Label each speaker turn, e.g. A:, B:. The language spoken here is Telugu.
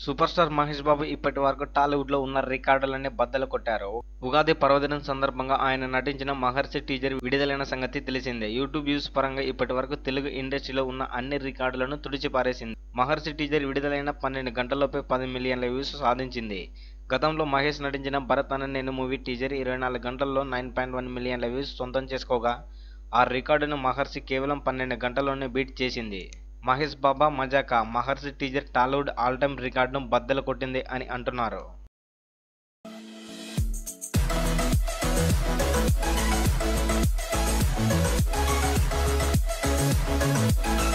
A: సూపర్ స్టార్ మహేష్ బాబు ఇప్పటి వరకు టాలీవుడ్ లో ఉన్న రికార్డులన్నీ బద్దలు కొట్టారు ఉగాది పర్వదినం సందర్భంగా ఆయన నటించిన మహర్షి టీజర్ విడుదలైన సంగతి తెలిసిందే యూట్యూబ్ వ్యూస్ పరంగా ఇప్పటి వరకు తెలుగు ఇండస్ట్రీలో ఉన్న అన్ని రికార్డులను తుడిచిపారేసింది మహర్షి టీజర్ విడుదలైన పన్నెండు గంటల్లోపే పది మిలియన్ల వ్యూస్ సాధించింది గతంలో మహేష్ నటించిన భరత్ అనే నేను మూవీ టీజర్ ఇరవై నాలుగు గంటల్లో నైన్ పాయింట్ వన్ మిలియన్ల వ్యూస్ సొంతం చేసుకోగా ఆ రికార్డును మహర్షి కేవలం పన్నెండు గంటల్లోనే బీట్ చేసింది మహేష్ బాబా మజాకా Maharshi teaser Tollywood all time రికార్డును బద్దలు కొట్టింది అని అంటున్నారు
B: Thank